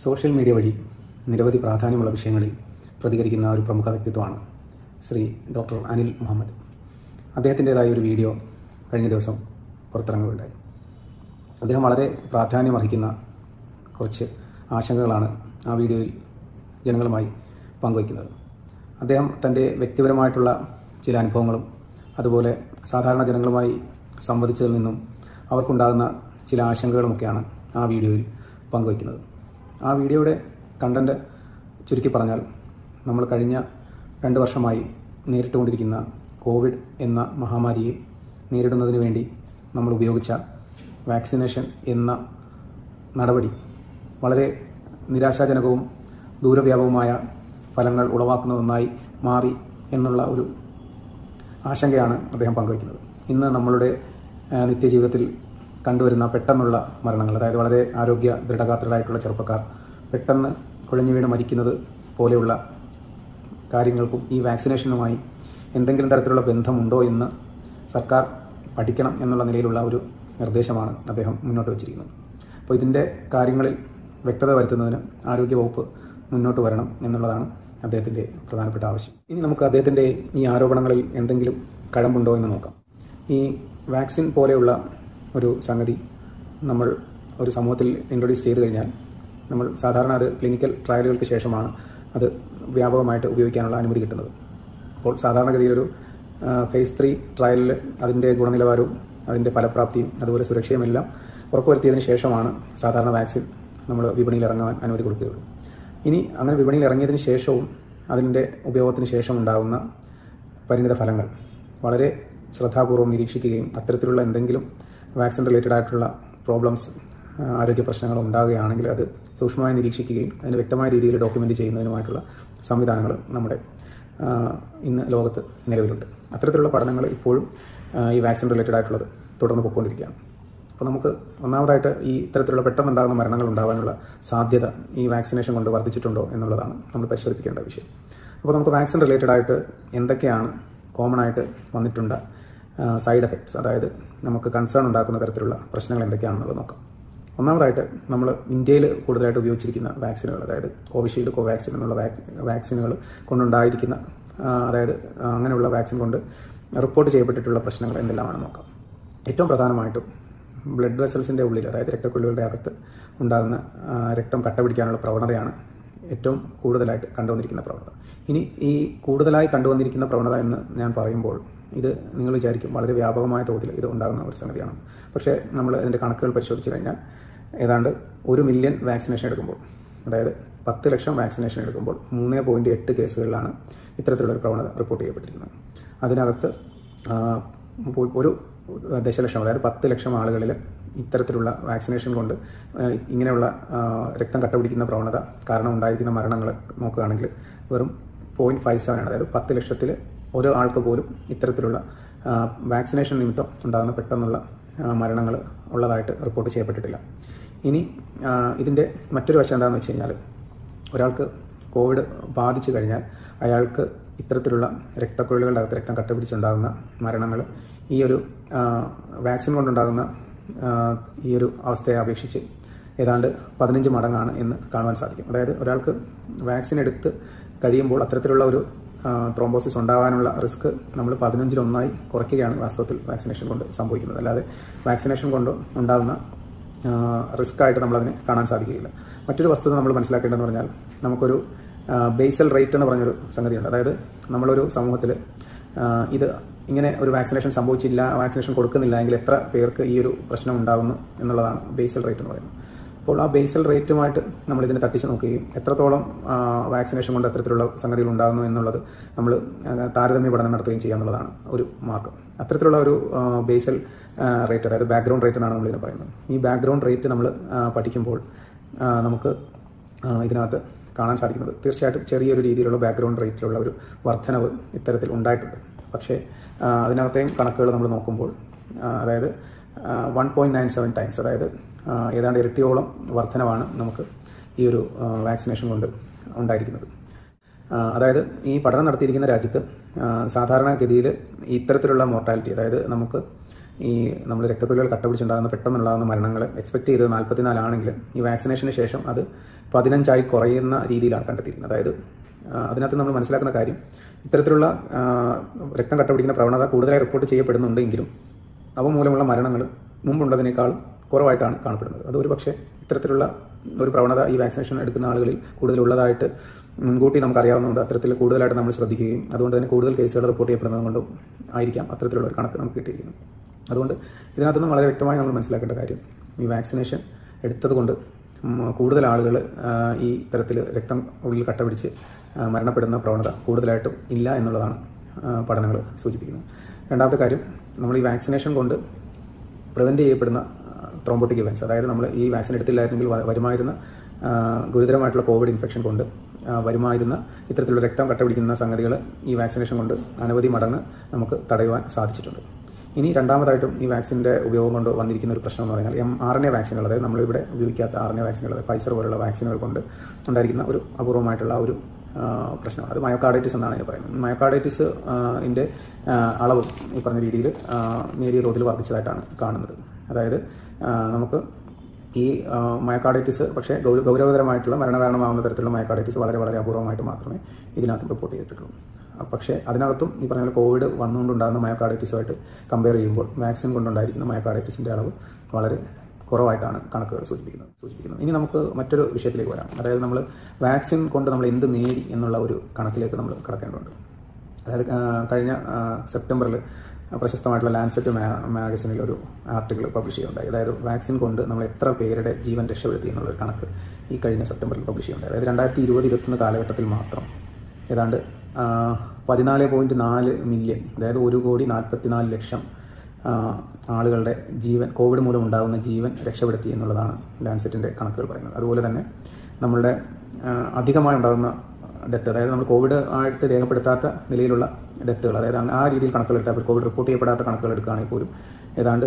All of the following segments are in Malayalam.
സോഷ്യൽ മീഡിയ വഴി നിരവധി പ്രാധാന്യമുള്ള വിഷയങ്ങളിൽ പ്രതികരിക്കുന്ന ഒരു പ്രമുഖ വ്യക്തിത്വമാണ് ശ്രീ ഡോക്ടർ അനിൽ മുഹമ്മദ് അദ്ദേഹത്തിൻ്റെതായ ഒരു വീഡിയോ കഴിഞ്ഞ ദിവസം പുറത്തിറങ്ങുകയുണ്ടായി അദ്ദേഹം വളരെ പ്രാധാന്യമർഹിക്കുന്ന കുറച്ച് ആശങ്കകളാണ് ആ വീഡിയോയിൽ ജനങ്ങളുമായി പങ്കുവയ്ക്കുന്നത് അദ്ദേഹം തൻ്റെ വ്യക്തിപരമായിട്ടുള്ള ചില അനുഭവങ്ങളും അതുപോലെ സാധാരണ ജനങ്ങളുമായി സംവദിച്ചതിൽ നിന്നും അവർക്കുണ്ടാകുന്ന ചില ആശങ്കകളുമൊക്കെയാണ് ആ വീഡിയോയിൽ പങ്കുവയ്ക്കുന്നത് ആ വീഡിയോയുടെ കണ്ടന്റ് ചുരുക്കി പറഞ്ഞാൽ നമ്മൾ കഴിഞ്ഞ രണ്ട് വർഷമായി നേരിട്ടുകൊണ്ടിരിക്കുന്ന കോവിഡ് എന്ന മഹാമാരിയെ നേരിടുന്നതിന് വേണ്ടി നമ്മൾ ഉപയോഗിച്ച വാക്സിനേഷൻ എന്ന നടപടി വളരെ നിരാശാജനകവും ദൂരവ്യാപകമായ ഫലങ്ങൾ ഉളവാക്കുന്ന ഒന്നായി മാറി എന്നുള്ള ഒരു ആശങ്കയാണ് അദ്ദേഹം പങ്കുവയ്ക്കുന്നത് ഇന്ന് നമ്മളുടെ ആ, നിത്യജീവിതത്തിൽ കണ്ടുവരുന്ന പെട്ടെന്നുള്ള മരണങ്ങൾ അതായത് വളരെ ആരോഗ്യ ദൃഢഗാത്രരായിട്ടുള്ള ചെറുപ്പക്കാർ പെട്ടെന്ന് കുഴഞ്ഞു വീണ് മരിക്കുന്നത് പോലെയുള്ള കാര്യങ്ങൾക്കും ഈ വാക്സിനേഷനുമായി എന്തെങ്കിലും തരത്തിലുള്ള ബന്ധമുണ്ടോ എന്ന് സർക്കാർ പഠിക്കണം എന്നുള്ള നിലയിലുള്ള ഒരു നിർദ്ദേശമാണ് അദ്ദേഹം മുന്നോട്ട് വച്ചിരിക്കുന്നത് അപ്പോൾ ഇതിൻ്റെ കാര്യങ്ങളിൽ വ്യക്തത വരുത്തുന്നതിന് ആരോഗ്യവകുപ്പ് മുന്നോട്ട് വരണം എന്നുള്ളതാണ് അദ്ദേഹത്തിൻ്റെ പ്രധാനപ്പെട്ട ആവശ്യം ഇനി നമുക്ക് അദ്ദേഹത്തിൻ്റെ ഈ ആരോപണങ്ങളിൽ എന്തെങ്കിലും കഴമ്പുണ്ടോ എന്ന് നോക്കാം ഈ വാക്സിൻ പോലെയുള്ള ഒരു സംഗതി നമ്മൾ ഒരു സമൂഹത്തിൽ ഇൻട്രൊഡ്യൂസ് ചെയ്ത് കഴിഞ്ഞാൽ നമ്മൾ സാധാരണ അത് ക്ലിനിക്കൽ ട്രയലുകൾക്ക് ശേഷമാണ് അത് വ്യാപകമായിട്ട് ഉപയോഗിക്കാനുള്ള അനുമതി കിട്ടുന്നത് അപ്പോൾ സാധാരണഗതിയിലൊരു ഫേസ് ത്രീ ട്രയലിൽ അതിൻ്റെ ഗുണനിലവാരവും അതിൻ്റെ ഫലപ്രാപ്തിയും അതുപോലെ സുരക്ഷയും എല്ലാം ഉറപ്പുവരുത്തിയതിന് ശേഷമാണ് സാധാരണ വാക്സിൻ നമ്മൾ വിപണിയിൽ ഇറങ്ങാൻ അനുമതി കൊടുക്കുകയുള്ളൂ ഇനി അങ്ങനെ വിപണിയിൽ ഇറങ്ങിയതിന് ശേഷവും അതിൻ്റെ ഉപയോഗത്തിന് ശേഷം ഉണ്ടാകുന്ന പരിണിത ഫലങ്ങൾ വളരെ ശ്രദ്ധാപൂർവ്വം നിരീക്ഷിക്കുകയും അത്തരത്തിലുള്ള എന്തെങ്കിലും വാക്സിൻ റിലേറ്റഡ് ആയിട്ടുള്ള പ്രോബ്ലംസ് ആരോഗ്യ പ്രശ്നങ്ങൾ ഉണ്ടാകുകയാണെങ്കിൽ അത് സൂക്ഷ്മമായി നിരീക്ഷിക്കുകയും അതിന് വ്യക്തമായ രീതിയിൽ ഡോക്യുമെൻ്റ് ചെയ്യുന്നതിനുമായിട്ടുള്ള സംവിധാനങ്ങൾ നമ്മുടെ ആ, ഇന്ന് ലോകത്ത് നിലവിലുണ്ട് അത്തരത്തിലുള്ള പഠനങ്ങൾ ഇപ്പോഴും ആ, ഈ വാക്സിൻ റിലേറ്റഡ് ആയിട്ടുള്ളത് തുടർന്ന് പോയിക്കൊണ്ടിരിക്കുകയാണ് അപ്പോൾ നമുക്ക് ഒന്നാമതായിട്ട് ഈ ഇത്തരത്തിലുള്ള പെട്ടെന്നുണ്ടാകുന്ന മരണങ്ങൾ ഉണ്ടാകാനുള്ള സാധ്യത ഈ വാക്സിനേഷൻ കൊണ്ട് വർദ്ധിച്ചിട്ടുണ്ടോ എന്നുള്ളതാണ് നമ്മൾ പരിശോധിക്കേണ്ട വിഷയം അപ്പോൾ നമുക്ക് വാക്സിൻ റിലേറ്റഡ് ആയിട്ട് എന്തൊക്കെയാണ് കോമൺ ആയിട്ട് വന്നിട്ടുണ്ട് സൈഡ് എഫക്ട്സ് അതായത് നമുക്ക് കൺസേൺ ഉണ്ടാക്കുന്ന തരത്തിലുള്ള പ്രശ്നങ്ങൾ എന്തൊക്കെയാണെന്നുള്ളത് നോക്കാം ഒന്നാമതായിട്ട് നമ്മൾ ഇന്ത്യയിൽ കൂടുതലായിട്ട് ഉപയോഗിച്ചിരിക്കുന്ന വാക്സിനുകൾ അതായത് കോവിഷീൽഡ് കോവാക്സിൻ എന്നുള്ള വാക്സിനുകൾ കൊണ്ടുണ്ടായിരിക്കുന്ന ആ, അതായത് ആ, അങ്ങനെയുള്ള വാക്സിൻ കൊണ്ട് റിപ്പോർട്ട് ചെയ്യപ്പെട്ടിട്ടുള്ള പ്രശ്നങ്ങൾ എന്തെല്ലാമാണെന്ന് നോക്കാം ഏറ്റവും പ്രധാനമായിട്ടും ബ്ലഡ് വെസൽസിൻ്റെ ഉള്ളിൽ അതായത് രക്തക്കൊള്ളുകളുടെ അകത്ത് ഉണ്ടാകുന്ന ആ, രക്തം കട്ട പിടിക്കാനുള്ള പ്രവണതയാണ് ഏറ്റവും കൂടുതലായിട്ട് കണ്ടുവന്നിരിക്കുന്ന പ്രവണത ഇനി ഈ കൂടുതലായി കണ്ടുവന്നിരിക്കുന്ന പ്രവണത എന്ന് ഞാൻ പറയുമ്പോൾ ഇത് നിങ്ങൾ വിചാരിക്കും വളരെ വ്യാപകമായ തോതിൽ ഇത് ഉണ്ടാകുന്ന ഒരു സംഗതിയാണ് പക്ഷേ നമ്മൾ ഇതിൻ്റെ കണക്കുകൾ പരിശോധിച്ച് കഴിഞ്ഞാൽ ഏതാണ്ട് ഒരു മില്യൺ വാക്സിനേഷൻ എടുക്കുമ്പോൾ അതായത് പത്ത് ലക്ഷം വാക്സിനേഷൻ എടുക്കുമ്പോൾ മൂന്ന് പോയിൻറ്റ് എട്ട് കേസുകളിലാണ് ഇത്തരത്തിലുള്ള ഒരു പ്രവണത റിപ്പോർട്ട് ചെയ്യപ്പെട്ടിരിക്കുന്നത് അതിനകത്ത് ആ, ഇപ്പോൾ ഒരു ദശലക്ഷം അതായത് പത്ത് ലക്ഷം ആളുകളിൽ ഇത്തരത്തിലുള്ള വാക്സിനേഷൻ കൊണ്ട് ആ, ഇങ്ങനെയുള്ള ആ, രക്തം കട്ടപിടിക്കുന്ന പ്രവണത കാരണം ഉണ്ടായിരിക്കുന്ന മരണങ്ങൾ നോക്കുകയാണെങ്കിൽ വെറും പോയിൻറ്റ് ഫൈവ് സെവൻ ആണ് അതായത് പത്ത് ലക്ഷത്തിൽ ഓരോ ആൾക്ക് പോലും ഇത്തരത്തിലുള്ള ആ, വാക്സിനേഷൻ നിമിത്തം ഉണ്ടാകുന്ന പെട്ടെന്നുള്ള മരണങ്ങൾ ഉള്ളതായിട്ട് റിപ്പോർട്ട് ചെയ്യപ്പെട്ടിട്ടില്ല ഇനി ആ, ഇതിൻ്റെ മറ്റൊരു വശം എന്താണെന്ന് വെച്ച് കഴിഞ്ഞാൽ ഒരാൾക്ക് കോവിഡ് ബാധിച്ചു കഴിഞ്ഞാൽ അയാൾക്ക് ഇത്തരത്തിലുള്ള രക്തക്കൊഴലുകളുടെ അകത്ത് രക്തം കട്ടപിടിച്ചുണ്ടാകുന്ന മരണങ്ങൾ ഈ ഒരു ആ, വാക്സിൻ കൊണ്ടുണ്ടാകുന്ന ആ, ഈ ഒരു അവസ്ഥയെ അപേക്ഷിച്ച് ഏതാണ്ട് പതിനഞ്ച് മടങ്ങാണ് എന്ന് കാണുവാൻ സാധിക്കും അതായത് ഒരാൾക്ക് വാക്സിൻ എടുത്ത് കഴിയുമ്പോൾ അത്തരത്തിലുള്ള ഒരു ത്രോംബോസിസ് ഉണ്ടാകാനുള്ള റിസ്ക് നമ്മൾ പതിനഞ്ചിലൊന്നായി കുറയ്ക്കുകയാണ് വാസ്തവത്തിൽ വാക്സിനേഷൻ കൊണ്ട് സംഭവിക്കുന്നത് അല്ലാതെ വാക്സിനേഷൻ കൊണ്ട് ഉണ്ടാകുന്ന റിസ്ക് ആയിട്ട് നമ്മളതിനെ കാണാൻ സാധിക്കുകയില്ല മറ്റൊരു വസ്തുത നമ്മൾ മനസ്സിലാക്കേണ്ടതെന്ന് പറഞ്ഞാൽ നമുക്കൊരു ബേസൽ റേറ്റ് എന്ന് പറഞ്ഞൊരു സംഗതിയുണ്ട് അതായത് നമ്മളൊരു സമൂഹത്തിൽ ഇത് ഇങ്ങനെ ഒരു വാക്സിനേഷൻ സംഭവിച്ചില്ല വാക്സിനേഷൻ കൊടുക്കുന്നില്ല എങ്കിൽ എത്ര പേർക്ക് ഈ ഒരു പ്രശ്നം ഉണ്ടാകുന്നു എന്നുള്ളതാണ് ബേസൽ റേറ്റ് എന്ന് പറയുന്നത് അപ്പോൾ ആ ബേസൽ റേറ്റുമായിട്ട് നമ്മൾ ഇതിനെ തട്ടിച്ച് നോക്കുകയും എത്രത്തോളം വാക്സിനേഷൻ കൊണ്ട് എത്തരത്തിലുള്ള സംഗതികൾ ഉണ്ടാകുന്നു എന്നുള്ളത് നമ്മൾ താരതമ്യ പഠനം നടത്തുകയും ചെയ്യുക എന്നുള്ളതാണ് ഒരു മാർക്ക് അത്തരത്തിലുള്ള ഒരു ബേസൽ റേറ്റ് അതായത് ബാക്ക്ഗ്രൗണ്ട് റേറ്റ് എന്നാണ് നമ്മളിതിനെ പറയുന്നത് ഈ ബാക്ക്ഗ്രൗണ്ട് റേറ്റ് നമ്മൾ പഠിക്കുമ്പോൾ ആ, നമുക്ക് ആ, ഇതിനകത്ത് കാണാൻ സാധിക്കുന്നത് തീർച്ചയായിട്ടും ചെറിയൊരു രീതിയിലുള്ള ബാക്ക്ഗ്രൗണ്ട് റേറ്റിലുള്ള ഒരു വർധനവ് ഇത്തരത്തിൽ ഉണ്ടായിട്ടുണ്ട് പക്ഷേ ആ, അതിനകത്തെയും കണക്കുകൾ നമ്മൾ നോക്കുമ്പോൾ ആ, അതായത് one point nine seven times അതായത് ആ, ഏതാണ്ട് ഇരട്ടിയോളം വർധനവാണ് നമുക്ക് ഈ ഒരു വാക്സിനേഷൻ കൊണ്ട് ഉണ്ടായിരിക്കുന്നത് ആ, അതായത് ഈ പഠനം നടത്തിയിരിക്കുന്ന രാജ്യത്ത് ആ, സാധാരണഗതിയിൽ ഇത്തരത്തിലുള്ള മോർട്ടാലിറ്റി അതായത് നമുക്ക് ഈ നമ്മൾ രക്തക്കുഴലുകൾ കട്ട പിടിച്ചുണ്ടാകുന്ന പെട്ടെന്നുണ്ടാകുന്ന മരണങ്ങൾ എക്സ്പെക്ട് ചെയ്തത് നാൽപ്പത്തിനാലാണെങ്കിൽ ഈ വാക്സിനേഷന് ശേഷം അത് പതിനഞ്ചായി കുറയുന്ന രീതിയിലാണ് കണ്ടെത്തിയിരിക്കുന്നത് അതായത് ആ, അതിനകത്ത് നമ്മൾ മനസ്സിലാക്കുന്ന കാര്യം ഇത്തരത്തിലുള്ള ആ, രക്തം കട്ട പിടിക്കുന്ന പ്രവണത കൂടുതലായി റിപ്പോർട്ട് ചെയ്യപ്പെടുന്നുണ്ടെങ്കിലും അവ മൂലമുള്ള മരണങ്ങൾ മുമ്പുള്ളതിനേക്കാൾ കുറവായിട്ടാണ് കാണപ്പെടുന്നത് അത് ഒരു പക്ഷേ ഇത്തരത്തിലുള്ള ഒരു പ്രവണത ഈ വാക്സിനേഷൻ എടുക്കുന്ന ആളുകളിൽ കൂടുതലുള്ളതായിട്ട് മുൻകൂട്ടി നമുക്കറിയാവുന്നതുകൊണ്ട് അത്തരത്തിൽ കൂടുതലായിട്ട് നമ്മൾ ശ്രദ്ധിക്കുകയും അതുകൊണ്ട് തന്നെ കൂടുതൽ കേസുകൾ റിപ്പോർട്ട് ചെയ്യപ്പെടുന്നത് കൊണ്ടും ആയിരിക്കാം അത്തരത്തിലുള്ള ഒരു കണക്ക് നമുക്ക് കിട്ടിയിരിക്കുന്നത് അതുകൊണ്ട് ഇതിനകത്തുനിന്ന് വളരെ വ്യക്തമായി നമ്മൾ മനസ്സിലാക്കേണ്ട കാര്യം ഈ വാക്സിനേഷൻ എടുത്തത് കൊണ്ട് ഉം, കൂടുതൽ ആളുകൾ ഈ തരത്തിൽ രക്തം ഉള്ളിൽ കട്ട പിടിച്ച് ആ, മരണപ്പെടുന്ന പ്രവണത കൂടുതലായിട്ടും ഇല്ല എന്നുള്ളതാണ് പഠനങ്ങൾ സൂചിപ്പിക്കുന്നത് രണ്ടാമത്തെ കാര്യം നമ്മൾ ഈ വാക്സിനേഷൻ കൊണ്ട് പ്രിവെൻറ്റ് ചെയ്യപ്പെടുന്ന ത്രോംബോട്ടിക് ഇവൻറ്റ്സ് അതായത് നമ്മൾ ഈ വാക്സിൻ എടുത്തില്ലായിരുന്നെങ്കിൽ വ- വരുമായിരുന്ന ആ, ഗുരുതരമായിട്ടുള്ള കോവിഡ് ഇൻഫെക്ഷൻ കൊണ്ട് ആ, വരുമായിരുന്ന ഇത്തരത്തിലുള്ള രക്തം കട്ടപിടിക്കുന്ന സംഗതികൾ ഈ വാക്സിനേഷൻ കൊണ്ട് അനവധി മടങ്ങ് നമുക്ക് തടയുവാൻ സാധിച്ചിട്ടുണ്ട് ഇനി രണ്ടാമതായിട്ടും ഈ വാക്സിൻ്റെ ഉപയോഗം കൊണ്ട് വന്നിരിക്കുന്ന ഒരു പ്രശ്നം എന്ന് പറഞ്ഞാൽ എം ആർ എൻ എ വാക്സിനുകൾ അതായത് നമ്മളിവിടെ ഉപയോഗിക്കാത്ത ആർ എൻ എ വാക്സിനുകൾ ഫൈസർ പോലുള്ള വാക്സിനുകൾ കൊണ്ട് ഉണ്ടായിരിക്കുന്ന ഒരു അപൂർവമായിട്ടുള്ള ഒരു ആ, പ്രശ്നം അത് മയോകാർഡൈറ്റിസ് എന്നാണ് ഞാൻ പറയുന്നത് മയോകാർഡൈറ്റിസ് ഇതിൻ്റെ അളവ് ഈ പറഞ്ഞ രീതിയിൽ ആ, നേരിയ തോതിൽ വർദ്ധിച്ചതായിട്ടാണ് കാണുന്നത് അതായത് ആ, നമുക്ക് ഈ ആ, മയോകാർഡൈറ്റിസ് പക്ഷേ ഗൗര ഗൗരവതരമായിട്ടുള്ള മരണകാരണമാകുന്ന തരത്തിലുള്ള മയോകാർഡൈറ്റിസ് വളരെ വളരെ അപൂർവമായിട്ട് മാത്രമേ ഇതിനകത്ത് റിപ്പോർട്ട് ചെയ്തിട്ടുള്ളൂ ആ, പക്ഷേ അതിനകത്തും ഈ പറഞ്ഞ പോലെ കോവിഡ് വന്നുകൊണ്ടുണ്ടാകുന്ന മയോകാർഡൈറ്റിസുമായിട്ട് കമ്പയർ ചെയ്യുമ്പോൾ വാക്സിൻ കൊണ്ടുണ്ടായിരിക്കുന്ന മയോകാർഡൈറ്റിസിൻ്റെ അളവ് വളരെ കുറവായിട്ടാണ് കണക്കുകൾ സൂചിപ്പിക്കുന്നത് സൂചിപ്പിക്കുന്നത് ഇനി നമുക്ക് മറ്റൊരു വിഷയത്തിലേക്ക് വരാം അതായത് നമ്മൾ വാക്സിൻ കൊണ്ട് നമ്മൾ എന്ത് നേടി എന്നുള്ള ഒരു കണക്കിലേക്ക് നമ്മൾ കടക്കേണ്ടതുണ്ട് അതായത് ആ, കഴിഞ്ഞ ആ, സെപ്റ്റംബറിൽ പ്രശസ്തമായിട്ടുള്ള ലാൻസെറ്റ് മാ മാഗസിനിൽ ഒരു ആർട്ടിക്കിൾ പബ്ലിഷ് ചെയ്യുന്നുണ്ടായി അതായത് വാക്സിൻ കൊണ്ട് നമ്മൾ എത്ര പേരുടെ ജീവൻ രക്ഷപ്പെടുത്തി എന്നുള്ള ഒരു കണക്ക് ഈ കഴിഞ്ഞ സെപ്റ്റംബറിൽ പബ്ലിഷ് ചെയ്യുന്നുണ്ടായി അതായത് രണ്ടായിരത്തി ഇരുപത് ഇരുപത്തൊന്ന് കാലഘട്ടത്തിൽ മാത്രം ഏതാണ്ട് പതിനാല് പോയിന്റ് നാല് മില്യൺ അതായത് ഒരു കോടി നാൽപ്പത്തിനാല് ലക്ഷം ആ, ആളുകളുടെ ജീവൻ കോവിഡ് മൂലം ഉണ്ടാകുന്ന ജീവൻ രക്ഷപ്പെടുത്തി എന്നുള്ളതാണ് ലാൻസെറ്റിൻ്റെ കണക്കുകൾ പറയുന്നത് അതുപോലെ തന്നെ നമ്മളുടെ ആ, അധികമായി ഉണ്ടാകുന്ന ഡെത്ത് അതായത് നമ്മൾ കോവിഡ് ആയിട്ട് രേഖപ്പെടുത്താത്ത നിലയിലുള്ള ഡെത്തുകൾ അതായത് അങ്ങ് ആ രീതിയിൽ കണക്കുകൾ എടുത്താൽ കോവിഡ് റിപ്പോർട്ട് ചെയ്യപ്പെടാത്ത കണക്കുകൾ എടുക്കുകയാണെങ്കിൽ പോലും ഏതാണ്ട്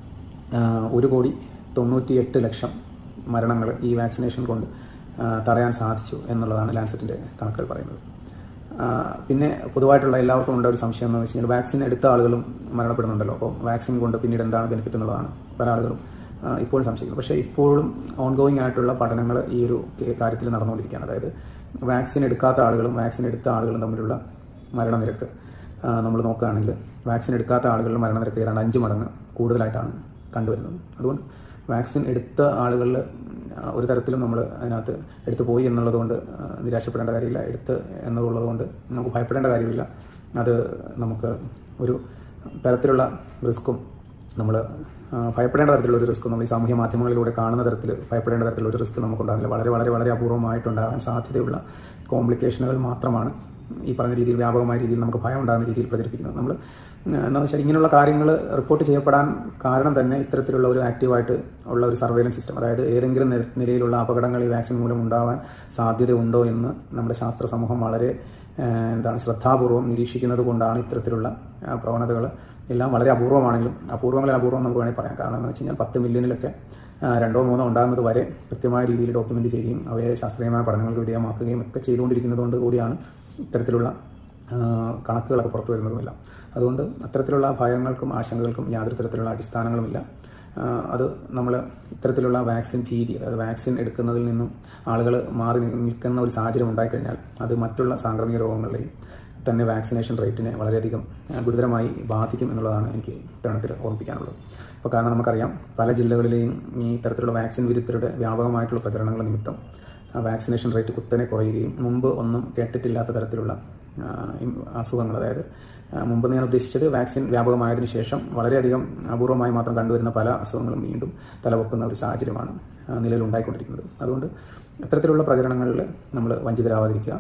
ആ, ഒരു കോടി തൊണ്ണൂറ്റി എട്ട് ലക്ഷം മരണങ്ങൾ ഈ വാക്സിനേഷൻ കൊണ്ട് ആ, തടയാൻ സാധിച്ചു എന്നുള്ളതാണ് ലാൻസെറ്റിൻ്റെ കണക്കുകൾ പറയുന്നത് ആ, പിന്നെ പൊതുവായിട്ടുള്ള എല്ലാവർക്കും ഉണ്ട ഒരു സംശയം എന്ന് വെച്ച് കഴിഞ്ഞാൽ വാക്സിൻ എടുത്ത ആളുകളും മരണപ്പെടുന്നുണ്ടല്ലോ അപ്പോൾ വാക്സിൻ കൊണ്ട് പിന്നീട് എന്താണ് ബെനിഫിറ്റ് എന്നുള്ളതാണ് പല ആളുകളും ആ, ഇപ്പോഴും സംശയിക്കുന്നത് പക്ഷേ ഇപ്പോഴും ഓൺഗോയിങ് ആയിട്ടുള്ള പഠനങ്ങൾ ഈ ഒരു കേ- കാര്യത്തിൽ നടന്നുകൊണ്ടിരിക്കുകയാണ് അതായത് വാക്സിൻ എടുക്കാത്ത ആളുകളും വാക്സിൻ എടുത്ത ആളുകളും തമ്മിലുള്ള മരണനിരക്ക് നമ്മൾ നോക്കുകയാണെങ്കിൽ വാക്സിൻ എടുക്കാത്ത ആളുകളുടെ മരണനിരക്ക് ഏതാണ്ട് അഞ്ച് മടങ്ങ് കൂടുതലായിട്ടാണ് കണ്ടുവരുന്നത് അതുകൊണ്ട് വാക്സിൻ എടുത്ത ആളുകളിൽ ഒരു തരത്തിലും നമ്മൾ അതിനകത്ത് എടുത്തു പോയി എന്നുള്ളതുകൊണ്ട് ആ, നിരാശപ്പെടേണ്ട കാര്യമില്ല എടുത്ത് എന്നുള്ളത് കൊണ്ട് നമുക്ക് ഭയപ്പെടേണ്ട കാര്യമില്ല അത് നമുക്ക് ഒരു തരത്തിലുള്ള റിസ്ക്കും നമ്മൾ ഭയപ്പെടേണ്ട തരത്തിലുള്ള ഒരു റിസ്ക് നമ്മൾ ഈ സാമൂഹ്യ മാധ്യമങ്ങളിലൂടെ കാണുന്ന തരത്തിൽ ഭയപ്പെടേണ്ട തരത്തിലുള്ള ഒരു റിസ്ക് നമുക്കുണ്ടാകില്ല വളരെ വളരെ വളരെ അപൂർവമായിട്ടുണ്ടാകാൻ സാധ്യതയുള്ള കോംപ്ലിക്കേഷനുകൾ മാത്രമാണ് ഈ പറഞ്ഞ രീതിയിൽ വ്യാപകമായ രീതിയിൽ നമുക്ക് ഭയം ഉണ്ടാകുന്ന രീതിയിൽ പ്രചരിപ്പിക്കുന്നത് നമ്മൾ എന്താണെന്ന് വെച്ചാൽ ഇങ്ങനെയുള്ള കാര്യങ്ങൾ റിപ്പോർട്ട് ചെയ്യപ്പെടാൻ കാരണം തന്നെ ഇത്തരത്തിലുള്ള ഒരു ആക്റ്റീവായിട്ട് ഉള്ള ഒരു സർവൈലൻസ് സിസ്റ്റം അതായത് ഏതെങ്കിലും നിര- നിലയിലുള്ള അപകടങ്ങൾ ഈ വാക്സിൻ മൂലം ഉണ്ടാവാൻ സാധ്യതയുണ്ടോ എന്ന് നമ്മുടെ ശാസ്ത്ര സമൂഹം വളരെ ഏഹ്, എന്താണ് ശ്രദ്ധാപൂർവം നിരീക്ഷിക്കുന്നത് കൊണ്ടാണ് ഇത്തരത്തിലുള്ള പ്രവണതകൾ എല്ലാം വളരെ അപൂർവമാണെങ്കിലും അപൂർവങ്ങളിൽ അപൂർവം നമുക്ക് വേണമെങ്കിൽ പറയാം കാരണം എന്ന് വെച്ച് കഴിഞ്ഞാൽ പത്ത് മില്യണിലൊക്കെ ആ, രണ്ടോ മൂന്നോ ഉണ്ടാകുന്നത് വരെ കൃത്യമായ രീതിയിൽ ഡോക്യുമെന്റ് ചെയ്യുകയും അവയെ ശാസ്ത്രീയമായ പഠനങ്ങൾക്ക് വിധേയമാക്കുകയും ഒക്കെ ചെയ്തുകൊണ്ടിരിക്കുന്നത് കൊണ്ട് കൂടിയാണ് ഇത്തരത്തിലുള്ള ആ, കണക്കുകളൊക്കെ പുറത്തു വരുന്നതുമില്ല അതുകൊണ്ട് അത്തരത്തിലുള്ള ഭയങ്ങൾക്കും ആശങ്കകൾക്കും യാതൊരു തരത്തിലുള്ള അടിസ്ഥാനങ്ങളുമില്ല ആ, അത് നമ്മൾ ഇത്തരത്തിലുള്ള വാക്സിൻ ഭീതി അതായത് വാക്സിൻ എടുക്കുന്നതിൽ നിന്നും ആളുകൾ മാറി നിൽക്കുന്ന ഒരു സാഹചര്യം ഉണ്ടായിക്കഴിഞ്ഞാൽ അത് മറ്റുള്ള സാംക്രമിക രോഗങ്ങളിലെയും തന്നെ വാക്സിനേഷൻ റേറ്റിനെ വളരെയധികം ആ, ഗുരുതരമായി ബാധിക്കും എന്നുള്ളതാണ് എനിക്ക് ഇത്തരണത്തിൽ ഓർമ്മിപ്പിക്കാനുള്ളത് അപ്പോൾ കാരണം നമുക്കറിയാം പല ജില്ലകളിലെയും ഈ തരത്തിലുള്ള വാക്സിൻ വിരുദ്ധരുടെ വ്യാപകമായിട്ടുള്ള പ്രചരണങ്ങൾ നിമിത്തം ആ വാക്സിനേഷൻ റേറ്റ് കുത്തനെ കുറയുകയും മുമ്പ് ഒന്നും കേട്ടിട്ടില്ലാത്ത തരത്തിലുള്ള ആ, ഇം- അസുഖങ്ങൾ അതായത് ആ, മുമ്പ് ഞാൻ ഉദ്ദേശിച്ചത് വാക്സിൻ വ്യാപകമായതിനു ശേഷം വളരെയധികം അപൂർവമായി മാത്രം കണ്ടുവരുന്ന പല അസുഖങ്ങളും വീണ്ടും തലപൊക്കുന്ന ഒരു സാഹചര്യമാണ് ആ, നിലവിൽ ഉണ്ടായിക്കൊണ്ടിരിക്കുന്നത് അതുകൊണ്ട് അത്തരത്തിലുള്ള പ്രചരണങ്ങളിൽ നമ്മൾ വഞ്ചിതരാവാതിരിക്കുക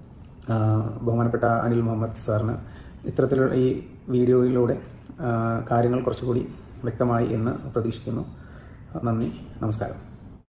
ആ, ബഹുമാനപ്പെട്ട അനിൽ മുഹമ്മദ് സാറിന് ഇത്തരത്തിലുള്ള ഈ വീഡിയോയിലൂടെ ആ, കാര്യങ്ങൾ കുറച്ചുകൂടി വ്യക്തമായി എന്ന് പ്രതീക്ഷിക്കുന്നു നന്ദി നമസ്കാരം